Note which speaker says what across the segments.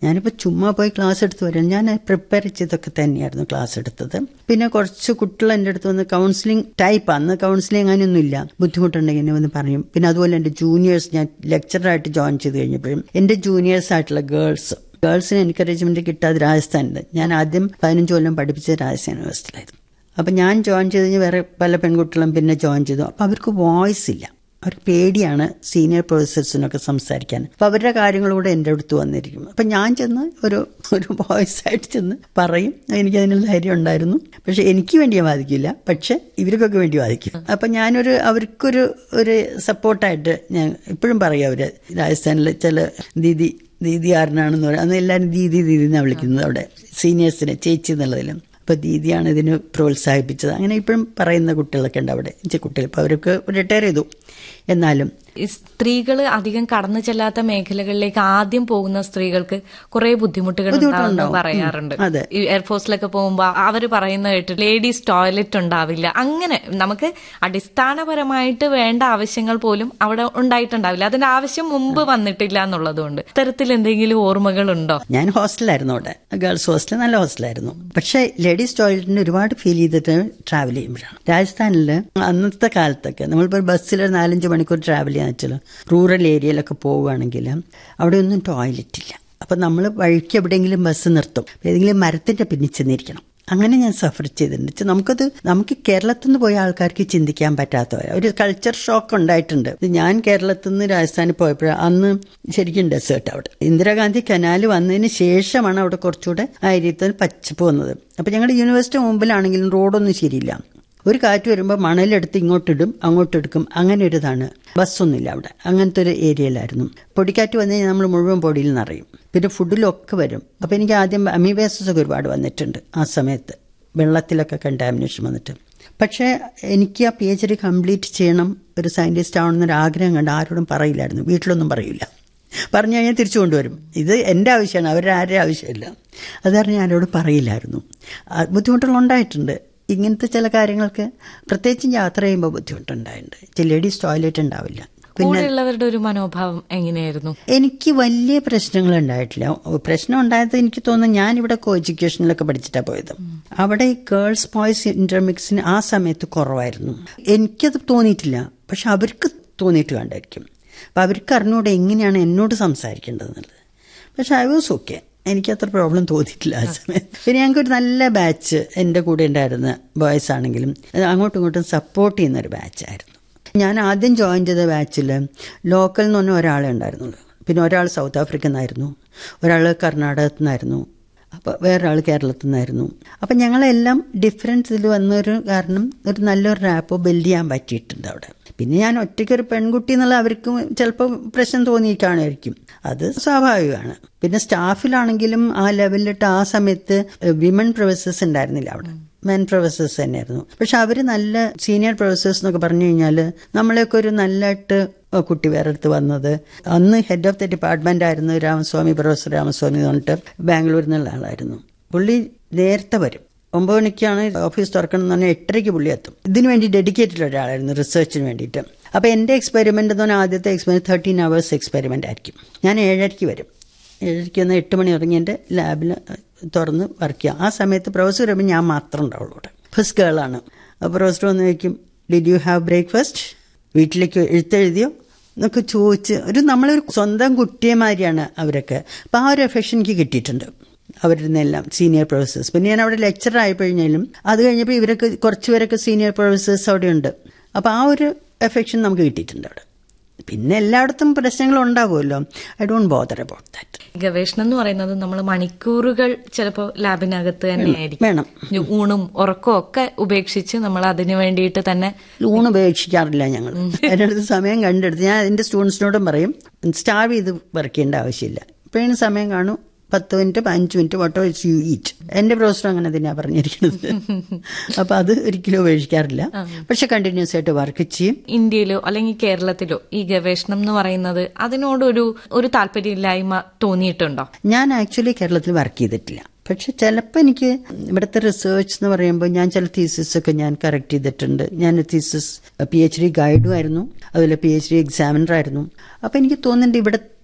Speaker 1: ഞാനിപ്പോൾ ചുമ്മാ പോയി ക്ലാസ് എടുത്ത് വരാം ഞാൻ പ്രിപ്പയർ ചെയ്തൊക്കെ തന്നെയായിരുന്നു ക്ലാസ് എടുത്തത് പിന്നെ കുറച്ച് കുട്ടികൾ എൻ്റെ അടുത്ത് വന്ന് കൗൺസിലിംഗ് ടൈപ്പ് അന്ന് കൗൺസിലിംഗ് അങ്ങനെയൊന്നും ഇല്ല ബുദ്ധിമുട്ടുണ്ടെങ്കിൽ എന്നെ വന്ന് പറയും പിന്നെ അതുപോലെ എൻ്റെ ജൂനിയേഴ്സ് ഞാൻ ലെക്ചറായിട്ട് ജോയിൻ ചെയ്ത് കഴിഞ്ഞപ്പോഴും എൻ്റെ ജൂനിയേഴ്സ് ആയിട്ടുള്ള ഗേൾസ് ഗേൾസിന് എൻകറേജ്മെന്റ് കിട്ടാതെ രാജസ്ഥാനിൽ ഞാൻ ആദ്യം പതിനഞ്ച് കൊല്ലം പഠിപ്പിച്ചത് രാജസ്ഥാൻ യൂണിവേഴ്സിറ്റിയിലായിരുന്നു അപ്പം ഞാൻ ജോയിൻ ചെയ്ത് കഴിഞ്ഞ് വേറെ പല പെൺകുട്ടികളും പിന്നെ ജോയിൻ ചെയ്തു അപ്പം അവർക്ക് വോയിസ് ഇല്ല അവർക്ക് പേടിയാണ് സീനിയർ പ്രൊഫസേഴ്സിനൊക്കെ സംസാരിക്കാൻ അപ്പം അവരുടെ കാര്യങ്ങളൂടെ എൻ്റെ അടുത്ത് വന്നിരിക്കും അപ്പം ഞാൻ ചെന്ന് ഒരു ഒരു വോയിസ് ആയിട്ട് ചെന്ന് പറയും എനിക്ക് അതിനുള്ള ധൈര്യം ഉണ്ടായിരുന്നു പക്ഷെ എനിക്ക് വേണ്ടി ബാധിക്കില്ല പക്ഷെ ഇവർക്കൊക്കെ വേണ്ടി ബാധിക്കും അപ്പം ഞാനൊരു അവർക്കൊരു ഒരു സപ്പോർട്ടായിട്ട് ഞാൻ ഇപ്പോഴും പറയും അവർ രാജസ്ഥാനിലെ ചില ദീദി ദീദി ആരനാണെന്ന് പറയും അന്ന് എല്ലാവരും ദീദി ദീദി എന്നാണ് വിളിക്കുന്നത് അവിടെ സീനിയേഴ്സിനെ ചേച്ചി എന്നുള്ളതിലും അപ്പൊ ദീദിയാണ് ഇതിന് പ്രോത്സാഹിപ്പിച്ചത് അങ്ങനെ ഇപ്പോഴും പറയുന്ന കുട്ടികളൊക്കെ ഉണ്ട് അവിടെ ഇച്ചിരി കുട്ടികൾ ഇപ്പൊ അവർക്ക് റിട്ടയർ ചെയ്തു എന്നാലും
Speaker 2: സ്ത്രീകൾ അധികം കടന്നു ചെല്ലാത്ത മേഖലകളിലേക്ക് ആദ്യം പോകുന്ന സ്ത്രീകൾക്ക് കുറെ ബുദ്ധിമുട്ടുകൾ ഉണ്ടാവുമെന്ന് പറയാറുണ്ട്
Speaker 1: അതെ.
Speaker 2: ഈ എയർഫോഴ്സിലൊക്കെ പോകുമ്പോൾ അവര് പറയുന്ന കേട്ട് ലേഡീസ് ടോയ്ലറ്റ് ഉണ്ടാവില്ല അങ്ങനെ നമുക്ക് അടിസ്ഥാനപരമായിട്ട് വേണ്ട ആവശ്യങ്ങൾ പോലും അവിടെ ഉണ്ടായിട്ടുണ്ടാവില്ല അതിന്റെ ആവശ്യം മുമ്പ് വന്നിട്ടില്ല എന്നുള്ളതുകൊണ്ട് ഇത്തരത്തിൽ എന്തെങ്കിലും ഓർമ്മകളുണ്ടോ
Speaker 1: ഞാൻ ഹോസ്റ്റലായിരുന്നു അവിടെ ഗേൾസ് ഹോസ്റ്റൽ നല്ല ഹോസ്റ്റലായിരുന്നു പക്ഷേ ലേഡീസ് ടോയ്ലറ്റിന് ഒരുപാട് ഫീൽ ചെയ്തിട്ട് ട്രാവൽ ചെയ്യുമ്പോഴാണ് രാജസ്ഥാനിൽ അന്നത്തെ കാലത്തൊക്കെ നമ്മളിപ്പോൾ ബസ്സിൽ ഒരു നാലഞ്ച് മണിക്കൂർ ട്രാവൽ ചെയ്യാന്ന് വെച്ചാൽ റൂറൽ ഏരിയയിലൊക്കെ പോവുകയാണെങ്കിൽ അവിടെ ഒന്നും ടോയ്ലറ്റ് ഇല്ല അപ്പം നമ്മൾ വഴിക്ക് എവിടെയെങ്കിലും ബസ് നിർത്തും ഏതെങ്കിലും മരത്തിന്റെ പിന്നിൽ ചെന്നിരിക്കണം അങ്ങനെ ഞാൻ സഫർ ചെയ്തിട്ടുണ്ട് വെച്ചാൽ നമുക്കത് നമുക്ക് കേരളത്തിൽ നിന്ന് പോയ ആൾക്കാർക്ക് ചിന്തിക്കാൻ പറ്റാത്ത ഒരു കൾച്ചർ ഷോക്ക് ഉണ്ടായിട്ടുണ്ട് ഇത് ഞാൻ കേരളത്തിൽ നിന്ന് രാജസ്ഥാനിൽ പോയപ്പോൾ അന്ന് ശരിക്കും ഡെസേർട്ട് അവിടെ ഇന്ദിരാഗാന്ധി കനാല് വന്നതിന് ശേഷമാണ് അവിടെ കുറച്ചുകൂടെ ആ ഏരിയത്തിൽ പച്ചപ്പ് വന്നത് അപ്പം ഞങ്ങളുടെ യൂണിവേഴ്സിറ്റി മുമ്പിലാണെങ്കിലും റോഡൊന്നും ശരിയില്ല ഒരു കാറ്റ് വരുമ്പോൾ മണലെടുത്ത് ഇങ്ങോട്ടിടും അങ്ങോട്ടെടുക്കും അങ്ങനെ ഒരു ഇതാണ് ബസ്സൊന്നുമില്ല അവിടെ അങ്ങനത്തെ ഒരു ഏരിയയിലായിരുന്നു പൊടിക്കാറ്റ് വന്നു കഴിഞ്ഞാൽ നമ്മൾ മുഴുവൻ പൊടിയിൽ നിറയും പിന്നെ ഫുഡിലൊക്കെ വരും അപ്പോൾ എനിക്ക് ആദ്യം അമീബേസസ് ഒക്കെ ഒരുപാട് വന്നിട്ടുണ്ട് ആ സമയത്ത് വെള്ളത്തിലൊക്കെ കണ്ടാമിനേഷൻ വന്നിട്ട് പക്ഷേ എനിക്ക് ആ പി എച്ച് ഡി കംപ്ലീറ്റ് ചെയ്യണം ഒരു സയൻറ്റിസ്റ്റ് ആവണമെന്നൊരു ആഗ്രഹം കണ്ട് ആരോടും പറയില്ലായിരുന്നു വീട്ടിലൊന്നും പറയില്ല പറഞ്ഞു കഴിഞ്ഞാൽ തിരിച്ചു കൊണ്ടുവരും ഇത് എൻ്റെ ആവശ്യമാണ് അവരുടെ ആരുടെ ആവശ്യമില്ല അത് കാരണം ഞാൻ ആരോട് പറയില്ലായിരുന്നു ആ, ബുദ്ധിമുട്ടുകൾ ഉണ്ടായിട്ടുണ്ട് ഇങ്ങനത്തെ ചില കാര്യങ്ങൾക്ക് പ്രത്യേകിച്ചും യാത്ര ചെയ്യുമ്പോൾ ബുദ്ധിമുട്ടുണ്ടായിട്ടുണ്ട് ലേഡീസ് ടോയ്ലറ്റ് ഉണ്ടാവില്ല
Speaker 2: കൂടെയുള്ളവരുടെ ഒരു മനോഭാവം എങ്ങനെയായിരുന്നു
Speaker 1: എനിക്ക് വലിയ പ്രശ്നങ്ങൾ ഉണ്ടായിട്ടില്ല പ്രശ്നം ഉണ്ടായത് എനിക്ക് തോന്നുന്നു ഞാൻ ഇവിടെ കോ എഡ്യൂക്കേഷനിലൊക്കെ പഠിച്ചിട്ടാണ് പോയത് അവിടെ ഈ ഗേൾസ് ബോയ്സ് ഇന്റർമിക്സിന് ആ സമയത്ത് കുറവായിരുന്നു എനിക്കത് തോന്നിയിട്ടില്ല പക്ഷെ അവർക്ക് തോന്നിയിട്ട് കണ്ടായിരിക്കും അപ്പം അവർക്ക് അറിഞ്ഞൂടെ എങ്ങനെയാണ് എന്നോട് സംസാരിക്കേണ്ടതെന്നുള്ളത് പക്ഷെ ഐ വാസ് ഓക്കെ എനിക്ക് അത്ര പ്രോബ്ലം തോന്നിയിട്ടില്ല ആ സമയത്ത് പിന്നെ ഞങ്ങൾക്ക് ഒരു നല്ല ബാച്ച് എൻ്റെ കൂടെ ഉണ്ടായിരുന്ന ബോയ്സ് ആണെങ്കിലും അത് അങ്ങോട്ടും ഇങ്ങോട്ടും സപ്പോർട്ട് ചെയ്യുന്ന ഒരു ബാച്ചായിരുന്നു ഞാൻ ആദ്യം ജോയിൻ ചെയ്ത ബാച്ചിൽ ലോക്കൽ എന്ന് പറഞ്ഞ ഒരാളെ ഉണ്ടായിരുന്നുള്ളൂ പിന്നെ ഒരാൾ സൗത്ത് ആഫ്രിക്കയിൽ നിന്നായിരുന്നു ഒരാൾ കർണാടകത്തിൽ നിന്നായിരുന്നു അപ്പോൾ വേറൊരാൾ കേരളത്തിൽ നിന്നായിരുന്നു അപ്പം ഞങ്ങളെല്ലാം ഡിഫറൻസിൽ വന്നൊരു കാരണം ഒരു നല്ലൊരു റാപ്പോ ബിൽഡ് ചെയ്യാൻ പറ്റിയിട്ടുണ്ട് അവിടെ പിന്നെ ഞാൻ ഒറ്റയ്ക്ക് ഒരു പെൺകുട്ടി എന്നുള്ള അവർക്ക് ചിലപ്പോൾ പ്രശ്നം തോന്നിയിട്ടാണായിരിക്കും അത് സ്വാഭാവികമാണ് പിന്നെ സ്റ്റാഫിലാണെങ്കിലും ആ ലെവലിലിട്ട് ആ സമയത്ത് വിമൻ പ്രൊഫസേഴ്സ് ഉണ്ടായിരുന്നില്ല അവിടെ മെൻ പ്രൊഫസേഴ്സ് തന്നെയായിരുന്നു പക്ഷെ അവർ നല്ല സീനിയർ പ്രൊഫസേഴ്സ് എന്നൊക്കെ പറഞ്ഞു കഴിഞ്ഞാൽ നമ്മളെയൊക്കെ ഒരു നല്ലതായിട്ട് കുട്ടി വേറെ അടുത്ത് വന്നത് അന്ന് ഹെഡ് ഓഫ് ദ ഡിപ്പാർട്ട്മെന്റ് ആയിരുന്നു രാമസ്വാമി പ്രൊഫസർ രാമസ്വാമി എന്ന് പറഞ്ഞിട്ട് ബാംഗ്ലൂരിൽ നിന്നുള്ള ആളായിരുന്നു പുള്ളി നേരത്തെ വരും ഒമ്പത് മണിക്കാണ് ഓഫീസ് തുറക്കണം എന്ന് പറഞ്ഞാൽ എട്ടരയ്ക്ക് പുള്ളി എത്തും ഇതിനു വേണ്ടി ഡെഡിക്കേറ്റഡ് ഒരാളായിരുന്നു റിസർച്ചിന് വേണ്ടിയിട്ട് അപ്പോൾ എൻ്റെ എക്സ്പെരിമെൻ്റ് എന്ന് പറഞ്ഞാൽ ആദ്യത്തെ എക്സ്പെരിമെൻറ്റ് തേർട്ടീൻ അവേഴ്സ് എക്സ്പെരിമെൻ്റ് ആയിരിക്കും ഞാൻ ഏഴരയ്ക്ക് വരും ഏഴരയ്ക്ക് വന്ന് എട്ട് മണി ഇറങ്ങി എൻ്റെ ലാബിൽ തുറന്ന് വർക്ക് ചെയ്യാം ആ സമയത്ത് പ്രൊഫസർ വരുമ്പോൾ ഞാൻ മാത്രം ഉണ്ടാവുള്ളൂ ഇവിടെ ഫസ്റ്റ് ഗേളാണ് അപ്പോൾ പ്രൊഫസർ വന്ന് ചോദിക്കും ഡിഡ് യു ഹാവ് ബ്രേക്ക്ഫാസ്റ്റ് വീട്ടിലേക്ക് എഴുത്തെഴുതിയോ എന്നൊക്കെ ചോദിച്ച് ഒരു നമ്മളൊരു സ്വന്തം കുട്ടിയെമാതിരിയാണ് അവരൊക്കെ അപ്പോൾ ആ ഒരു എഫക്ഷൻ എനിക്ക് കിട്ടിയിട്ടുണ്ട് അവരിൽ നിന്നെല്ലാം സീനിയർ പ്രൊഫസേഴ്സ് പിന്നെ ഞാൻ അവിടെ ലെക്ചർ ആയിക്കഴിഞ്ഞാലും അത് കഴിഞ്ഞപ്പോൾ ഇവരൊക്കെ കുറച്ച് പേരൊക്കെ സീനിയർ പ്രൊഫസേഴ്സ് അവിടെ ഉണ്ട് അപ്പോൾ ആ ഒരു എഫക്ഷൻ നമുക്ക് കിട്ടിയിട്ടുണ്ട് അവിടെ പിന്നെ എല്ലായിടത്തും പ്രശ്നങ്ങൾ ഉണ്ടാവുമല്ലോ I don't bother about that
Speaker 2: ഗവേഷണം എന്ന് പറയുന്നത് നമ്മൾ മണിക്കൂറുകൾ ചിലപ്പോൾ ലാബിനകത്ത് തന്നെ ആയിരിക്കും
Speaker 1: വേണം
Speaker 2: ഊണും ഉറക്കവും ഒക്കെ ഉപേക്ഷിച്ച് നമ്മൾ അതിനു വേണ്ടിയിട്ട് തന്നെ
Speaker 1: ഊണ് ഉപേക്ഷിക്കാറില്ല ഞങ്ങൾ എൻ്റെ അടുത്ത് സമയം കണ്ടെടുത്ത് ഞാൻ എൻ്റെ സ്റ്റുഡൻസിനോടും പറയും സ്റ്റാർവ് ചെയ്ത് വർക്ക് ചെയ്യേണ്ട ആവശ്യമില്ല ഇപ്പോഴും സമയം കാണും പത്ത് മിനിറ്റ് അഞ്ച് മിനിറ്റ് വട്ടോ ഇറ്റ്സ് യു ഈറ്റ് എൻ്റെ പ്രൊഫസർ അങ്ങനെ തന്നെയാണ് പറഞ്ഞിരിക്കുന്നത് അപ്പൊ അത് ഒരിക്കലും ഉപേക്ഷിക്കാറില്ല പക്ഷെ കണ്ടിന്യൂസ് ആയിട്ട് വർക്ക് ചെയ്യും
Speaker 2: ഇന്ത്യയിലോ അല്ലെങ്കിൽ കേരളത്തിലോ ഈ ഗവേഷണം എന്ന് പറയുന്നത് അതിനോടൊരു ഒരു താല്പര്യമില്ലായ്മ തോന്നിയിട്ടുണ്ടോ
Speaker 1: ഞാൻ ആക്ച്വലി കേരളത്തിൽ വർക്ക് ചെയ്തിട്ടില്ല പക്ഷെ ചിലപ്പോൾ എനിക്ക് ഇവിടുത്തെ റിസർച്ച് എന്ന് പറയുമ്പോൾ ഞാൻ ചില തീസിസ് ഒക്കെ ഞാൻ കറക്റ്റ് ചെയ്തിട്ടുണ്ട് ഞാൻ തീസിസ് പി എച്ച് ഡി ഗൈഡും ആയിരുന്നു അതുപോലെ പി എച്ച് ഡി എക്സാമിനർ ആയിരുന്നു അപ്പോൾ എനിക്ക് തോന്നുന്നുണ്ട് ഇവിടുത്തെ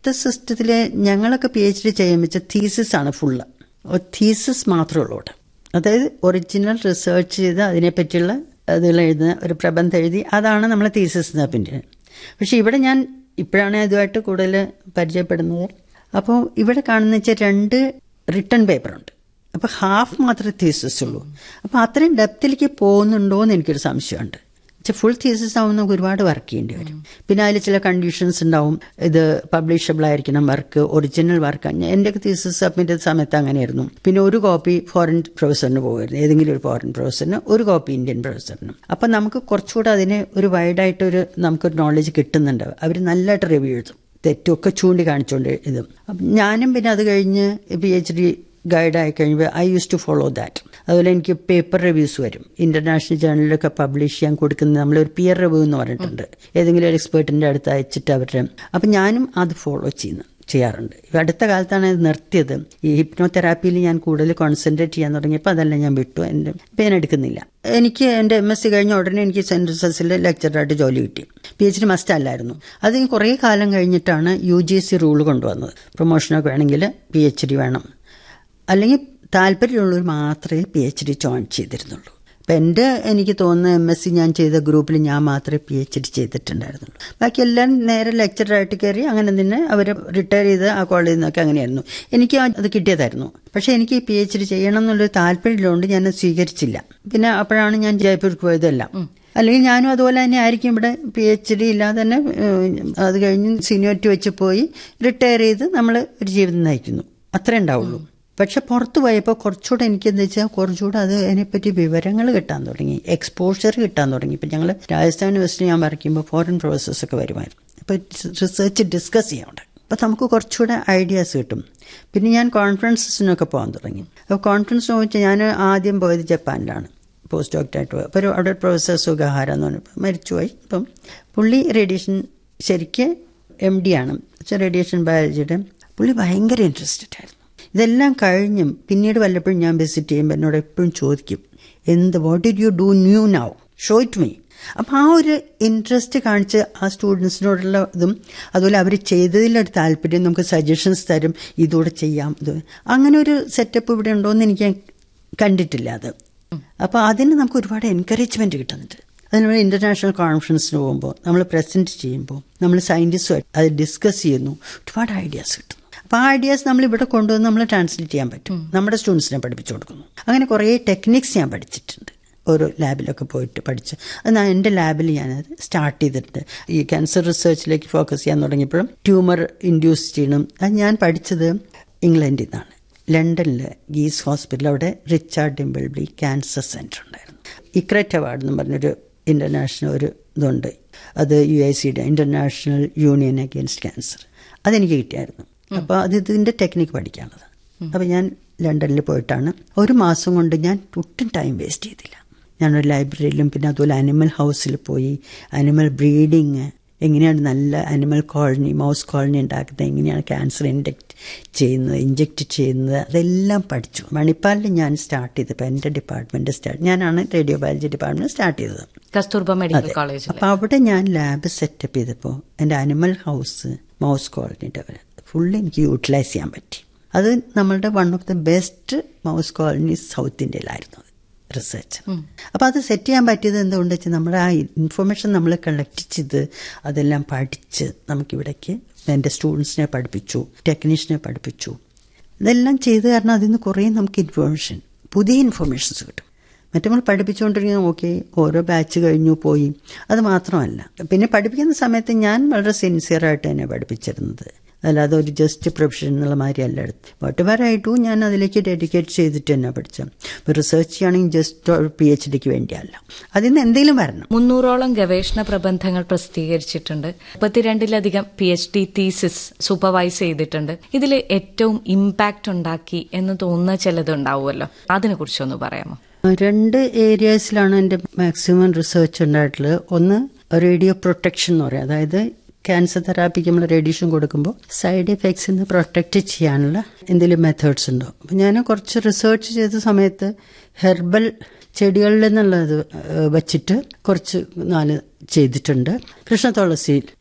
Speaker 1: ഇവിടുത്തെ സിസ്റ്റത്തിൽ ഞങ്ങളൊക്കെ പി എച്ച് ഡി ചെയ്യാൻ വെച്ച തീസിസ് ആണ് ഫുള്ള് തീസിസ് മാത്രമേ ഉള്ളൂ ഇവിടെ അതായത് ഒറിജിനൽ റിസർച്ച് ചെയ്ത് അതിനെപ്പറ്റിയുള്ള അതുകൾ എഴുതുന്ന ഒരു പ്രബന്ധം എഴുതി അതാണ് നമ്മൾ തീസിസ് എന്നാ പിന്നെ പക്ഷെ ഇവിടെ ഞാൻ ഇപ്പോഴാണ് ഇതുമായിട്ട് കൂടുതൽ പരിചയപ്പെടുന്നത് അപ്പോൾ ഇവിടെ കാണുന്ന വെച്ചാൽ രണ്ട് റിട്ടേൺ പേപ്പറുണ്ട് അപ്പോൾ ഹാഫ് മാത്രമേ തീസിസ് ഉള്ളൂ അപ്പോൾ അത്രയും ഡെപ്തിലേക്ക് പോകുന്നുണ്ടോ എന്ന് എനിക്കൊരു സംശയമുണ്ട് ഫുൾ തീസിസ് ആവുമ്പോൾ നമുക്ക് ഒരുപാട് വർക്ക് ചെയ്യേണ്ടി വരും പിന്നെ അതിൽ ചില കണ്ടീഷൻസ് ഉണ്ടാവും ഇത് പബ്ലിഷബിൾ ആയിരിക്കണം വർക്ക് ഒറിജിനൽ വർക്ക് എൻ്റെ തീസിസ് സബ്മിറ്റ് ചെയ്ത സമയത്ത് അങ്ങനെയായിരുന്നു പിന്നെ ഒരു കോപ്പി ഫോറിൻ പ്രൊഫസറിന് പോകുമായിരുന്നു ഏതെങ്കിലും ഒരു ഫോറിൻ പ്രൊഫസറിന് ഒരു കോപ്പി ഇന്ത്യൻ പ്രൊഫസറിനും അപ്പം നമുക്ക് കുറച്ചുകൂടെ അതിന് ഒരു വൈഡായിട്ടൊരു നമുക്കൊരു നോളജ് കിട്ടുന്നുണ്ട് അവർ നല്ലതായിട്ട് റിവ്യൂ എഴുതും തെറ്റൊക്കെ ചൂണ്ടിക്കാണിച്ചുകൊണ്ട് ഇതും അപ്പം ഞാനും പിന്നെ അത് കഴിഞ്ഞ് പി എച്ച് ഡി ഗൈഡായി കഴിയുമ്പോൾ I use to follow that അതുപോലെ എനിക്ക് പേപ്പർ റിവ്യൂസ് വരും ഇന്റർനാഷണൽ ജേർണലിലൊക്കെ പബ്ലിഷ് ചെയ്യാൻ കൊടുക്കുന്ന നമ്മളൊരു പിയർ റിവ്യൂ എന്ന് പറഞ്ഞിട്ടുണ്ട് ഏതെങ്കിലും ഒരു എക്സ്പേർട്ടിന്റെ അടുത്ത് അയച്ചിട്ട് അവരുടെ അപ്പം ഞാനും അത് ഫോളോ ചെയ്യുന്നു ചെയ്യാറുണ്ട് ഇപ്പം അടുത്ത കാലത്താണ് ഇത് നിർത്തിയത് ഈ ഹിപ്നോതെറാപ്പിയിൽ ഞാൻ കൂടുതൽ കോൺസെൻട്രേറ്റ് ചെയ്യാൻ തുടങ്ങിയപ്പോൾ അതെല്ലാം ഞാൻ വിട്ടു എൻ്റെ ഇപ്പം ഞാൻ എടുക്കുന്നില്ല എനിക്ക് എൻ്റെ എം എസ് സി കഴിഞ്ഞ ഉടനെ എനിക്ക് സെൻറ്റ് റിസർച്ചിൽ ലെക്ചറായിട്ട് ജോലി കിട്ടി പി എച്ച് ഡി മസ്റ്റ് അല്ലായിരുന്നു അത് കുറേ കാലം കഴിഞ്ഞിട്ടാണ് യു ജി സി റൂൾ കൊണ്ടുവന്നത് പ്രൊമോഷനൊക്കെ വേണമെങ്കിൽ പി എച്ച് ഡി വേണം അല്ലെങ്കിൽ താല്പര്യമുള്ളവർ മാത്രമേ പി എച്ച് ഡി ജോയിൻ ചെയ്തിരുന്നുള്ളൂ അപ്പം എൻ്റെ എനിക്ക് തോന്നുന്ന എം എസ് സി ഞാൻ ചെയ്ത ഗ്രൂപ്പിൽ ഞാൻ മാത്രമേ പി എച്ച് ഡി ചെയ്തിട്ടുണ്ടായിരുന്നുള്ളൂ ബാക്കി എല്ലാം നേരെ ലെക്ചറായിട്ട് കയറി അങ്ങനെ തന്നെ അവർ റിട്ടയർ ചെയ്ത് ആ കോളേജിൽ നിന്നൊക്കെ അങ്ങനെയായിരുന്നു എനിക്ക് അത് കിട്ടിയതായിരുന്നു പക്ഷേ എനിക്ക് പി എച്ച് ഡി ചെയ്യണം എന്നുള്ളൊരു താല്പര്യമുള്ളതുകൊണ്ട് ഞാൻ സ്വീകരിച്ചില്ല പിന്നെ അപ്പോഴാണ് ഞാൻ ജയ്പൂർക്ക് പോയതെല്ലാം അല്ലെങ്കിൽ ഞാനും അതുപോലെ തന്നെ ആയിരിക്കും ഇവിടെ പി എച്ച് ഡി ഇല്ലാതെ തന്നെ അത് കഴിഞ്ഞ് സീനിയോറിറ്റി വെച്ച് പോയി റിട്ടയർ ചെയ്ത് നമ്മൾ ഒരു ജീവിതം നയിക്കുന്നു അത്രേ ഉണ്ടാവുള്ളൂ പക്ഷെ പുറത്തു പോയപ്പോൾ കുറച്ചുകൂടെ എനിക്ക് എന്താ വെച്ചാൽ കുറച്ചുകൂടെ അത് അതിനെപ്പറ്റി വിവരങ്ങൾ കിട്ടാൻ തുടങ്ങി എക്സ്പോഷർ കിട്ടാൻ തുടങ്ങി ഇപ്പം ഞങ്ങൾ രാജസ്ഥാൻ യൂണിവേഴ്സിറ്റി ഞാൻ വരയ്ക്കുമ്പോൾ ഫോറിൻ പ്രൊഫസേഴ്സ് ഒക്കെ വരുമായിരുന്നു അപ്പോൾ റിസർച്ച് ഡിസ്കസ് ചെയ്യാറുണ്ട് അപ്പോൾ നമുക്ക് കുറച്ചുകൂടെ ഐഡിയാസ് കിട്ടും പിന്നെ ഞാൻ കോൺഫറൻസസിനൊക്കെ പോകാൻ തുടങ്ങി അപ്പോൾ കോൺഫറൻസിന് വെച്ചാൽ ഞാൻ ആദ്യം പോയത് ജപ്പാനിലാണ് പോസ്റ്റ് ഡോക്ടറായിട്ട് പോയി അപ്പോൾ അവിടെ പ്രൊഫസർ സുഖാഹാര എന്ന് പറഞ്ഞപ്പോൾ മരിച്ചുപോയി ഇപ്പം പുള്ളി റേഡിയേഷൻ ശരിക്ക് എം ഡി ആണ് റേഡിയേഷൻ ബയോളജിയുടെ പുള്ളി ഭയങ്കര ഇൻട്രസ്റ്റഡ് ആയിരുന്നു ഇതെല്ലാം കഴിഞ്ഞും പിന്നീട് വല്ലപ്പോഴും ഞാൻ വിസിറ്റ് ചെയ്യുമ്പോൾ എന്നോട് എപ്പോഴും ചോദിക്കും എന്ത് what did you do new now show it me അപ്പം ആ ഒരു ഇൻട്രസ്റ്റ് കാണിച്ച് ആ സ്റ്റുഡൻസിനോടുള്ള ഇതും അതുപോലെ അവർ ചെയ്തതിലൊരു താല്പര്യം നമുക്ക് സജഷൻസ് തരും ഇതൂടെ ചെയ്യാം ഇത് അങ്ങനെ ഒരു സെറ്റപ്പ് ഇവിടെ ഉണ്ടോയെന്ന് എനിക്ക് കണ്ടിട്ടില്ല അത് അപ്പോൾ അതിന് നമുക്ക് ഒരുപാട് എൻകറേജ്മെന്റ് കിട്ടുന്നുണ്ട് അതിനുള്ള ഇന്റർനാഷണൽ കോൺഫറൻസിന് പോകുമ്പോൾ നമ്മൾ പ്രസന്റ് ചെയ്യുമ്പോൾ നമ്മൾ സയന്റിസ്റ്റുമായിട്ട് അത് ഡിസ്കസ് ചെയ്യുന്നു ഒരുപാട് ഐഡിയാസ് കിട്ടും അപ്പോൾ ആ ഐഡിയാസ് നമ്മൾ ഇവിടെ കൊണ്ടുവന്ന് നമ്മൾ ട്രാൻസ്ലേറ്റ് ചെയ്യാൻ പറ്റും നമ്മുടെ സ്റ്റുഡൻസിനെ പഠിപ്പിച്ചു കൊടുക്കുന്നു അങ്ങനെ കുറേ ടെക്നിക്സ് ഞാൻ പഠിച്ചിട്ടുണ്ട് ഓരോ ലാബിലൊക്കെ പോയിട്ട് പഠിച്ച് അത് ഞാൻ എൻ്റെ ലാബിൽ ഞാനത് സ്റ്റാർട്ട് ചെയ്തിട്ടുണ്ട് ഈ ക്യാൻസർ റിസർച്ചിലേക്ക് ഫോക്കസ് ചെയ്യാൻ തുടങ്ങിയപ്പോഴും ട്യൂമർ ഇൻഡ്യൂസ് ചെയ്യണം അത് ഞാൻ പഠിച്ചത് ഇംഗ്ലണ്ടിൽ നിന്നാണ് ലണ്ടനിൽ ഗീസ് ഹോസ്പിറ്റൽ അവിടെ റിച്ചാർഡ് ഡിംബിൾബി ക്യാൻസർ സെൻറ്റർ ഉണ്ടായിരുന്നു ഇക്രറ്റ് അവാർഡ് എന്ന് പറഞ്ഞൊരു ഇന്റർനാഷണൽ ഒരു ഇതുണ്ട് അത് യു ഐ സിയുടെ ഇന്റർനാഷണൽ യൂണിയൻ അഗേൻസ്റ്റ് ക്യാൻസർ അതെനിക്ക് കിട്ടിയായിരുന്നു അപ്പോൾ അത് ഇതിൻ്റെ ടെക്നിക്ക് പഠിക്കാനുള്ളത് അപ്പോൾ ഞാൻ ലണ്ടനിൽ പോയിട്ടാണ് ഒരു മാസം കൊണ്ട് ഞാൻ ഒട്ടും ടൈം വേസ്റ്റ് ചെയ്തില്ല ഞാനൊരു ലൈബ്രറിയിലും പിന്നെ അതുപോലെ അനിമൽ ഹൗസിൽ പോയി അനിമൽ ബ്രീഡിങ് എങ്ങനെയാണ് നല്ല അനിമൽ കോളനി മൗസ് കോളനി ഉണ്ടാക്കുന്നത് എങ്ങനെയാണ് ക്യാൻസർ ഇൻഡക്ട് ചെയ്യുന്നത് ഇഞ്ചെക്ട് ചെയ്യുന്നത് അതെല്ലാം പഠിച്ചു മണിപ്പാലിൽ ഞാൻ സ്റ്റാർട്ട് ചെയ്തപ്പോൾ എൻ്റെ ഡിപ്പാർട്ട്മെന്റ് സ്റ്റാർട്ട് ഞാനാണ് റേഡിയോ ബയോളജി ഡിപ്പാർട്ട്മെന്റ് സ്റ്റാർട്ട് ചെയ്തത്
Speaker 2: കസ്തൂർബ മെഡിക്കൽ കോളേജിൽ
Speaker 1: അപ്പോൾ അവിടെ ഞാൻ ലാബ് സെറ്റപ്പ് ചെയ്തപ്പോൾ എൻ്റെ animal house mouse colony develop full എനിക്ക് യൂട്ടിലൈസ് ചെയ്യാൻ പറ്റി അത് നമ്മളുടെ one of the best mouse colony south ഇന്ത്യയിലായിരുന്നു റിസർച്ച് അപ്പോൾ അത് സെറ്റ് ചെയ്യാൻ പറ്റിയത് എന്തുകൊണ്ട് വെച്ചാൽ നമ്മുടെ ആ ഇൻഫർമേഷൻ നമ്മൾ കളക്ട് ചെയ്ത് അതെല്ലാം പഠിച്ച് നമുക്കിവിടേക്ക് എൻ്റെ സ്റ്റുഡൻസിനെ പഠിപ്പിച്ചു ടെക്നീഷ്യനെ പഠിപ്പിച്ചു ഇതെല്ലാം ചെയ്ത് കാരണം അതിൽ നിന്ന് കുറേ നമുക്ക് ഇൻഫർമേഷൻ പുതിയ ഇൻഫർമേഷൻസ് കിട്ടും മറ്റേ നമ്മൾ പഠിപ്പിച്ചുകൊണ്ടിരിക്കുന്ന ഓക്കെ ഓരോ ബാച്ച് കഴിഞ്ഞു പോയി അത് മാത്രമല്ല പിന്നെ പഠിപ്പിക്കുന്ന സമയത്ത് ഞാൻ വളരെ സിൻസിയറായിട്ട് തന്നെ പഠിപ്പിച്ചിരുന്നത് അല്ലാതെ ഒരു ജസ്റ്റ് പ്രൊഫഷൻ എന്നുള്ള മാതിരി അല്ല എടുത്ത് വട്ടുപാരായിട്ടും ഞാൻ അതിലേക്ക് ഡെഡിക്കേറ്റ് ചെയ്തിട്ട് തന്നെ പഠിച്ചത് ഇപ്പോൾ റിസർച്ച് ചെയ്യുകയാണെങ്കിൽ ജസ്റ്റ് പി എച്ച് ഡിക്ക് വേണ്ടിയല്ല അതിൽ നിന്ന് എന്തെങ്കിലും വരണം
Speaker 2: മുന്നൂറോളം ഗവേഷണ പ്രബന്ധങ്ങൾ പ്രസിദ്ധീകരിച്ചിട്ടുണ്ട് മുപ്പത്തിരണ്ടിലധികം P H D thesis supervise ചെയ്തിട്ടുണ്ട് ഇതിൽ ഏറ്റവും ഇമ്പാക്റ്റ് ഉണ്ടാക്കി എന്ന് തോന്നുന്ന ചിലത് ഉണ്ടാവുമല്ലോ അതിനെ കുറിച്ചൊന്ന് പറയാമോ
Speaker 1: രണ്ട് ഏരിയാസിലാണ് എൻ്റെ മാക്സിമം റിസർച്ച് ഉണ്ടായിട്ടുള്ളത് ഒന്ന് റേഡിയോ പ്രൊട്ടക്ഷൻ എന്ന് പറയും അതായത് ക്യാൻസർ തെറാപ്പിക്ക് നമ്മൾ റേഡിയേഷൻ കൊടുക്കുമ്പോൾ സൈഡ് എഫക്ട്സിൽ നിന്ന് പ്രൊട്ടക്റ്റ് ചെയ്യാനുള്ള എന്തെങ്കിലും മെത്തേഡ്സ് ഉണ്ടോ അപ്പം ഞാൻ കുറച്ച് റിസർച്ച് ചെയ്ത സമയത്ത് ഹെർബൽ ചെടികളിൽ നിന്നുള്ളത് വെച്ചിട്ട് കുറച്ച് നാല് ചെയ്തിട്ടുണ്ട് കൃഷ്ണ തുളസി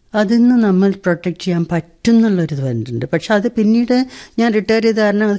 Speaker 1: അതിൽ നിന്ന് നമ്മൾ പ്രൊട്ടക്ട് ചെയ്യാൻ പറ്റും എന്നുള്ളൊരു ഇത് വന്നിട്ടുണ്ട് പക്ഷെ അത് പിന്നീട് ഞാൻ റിട്ടയർ ചെയ്ത കാരണം അത്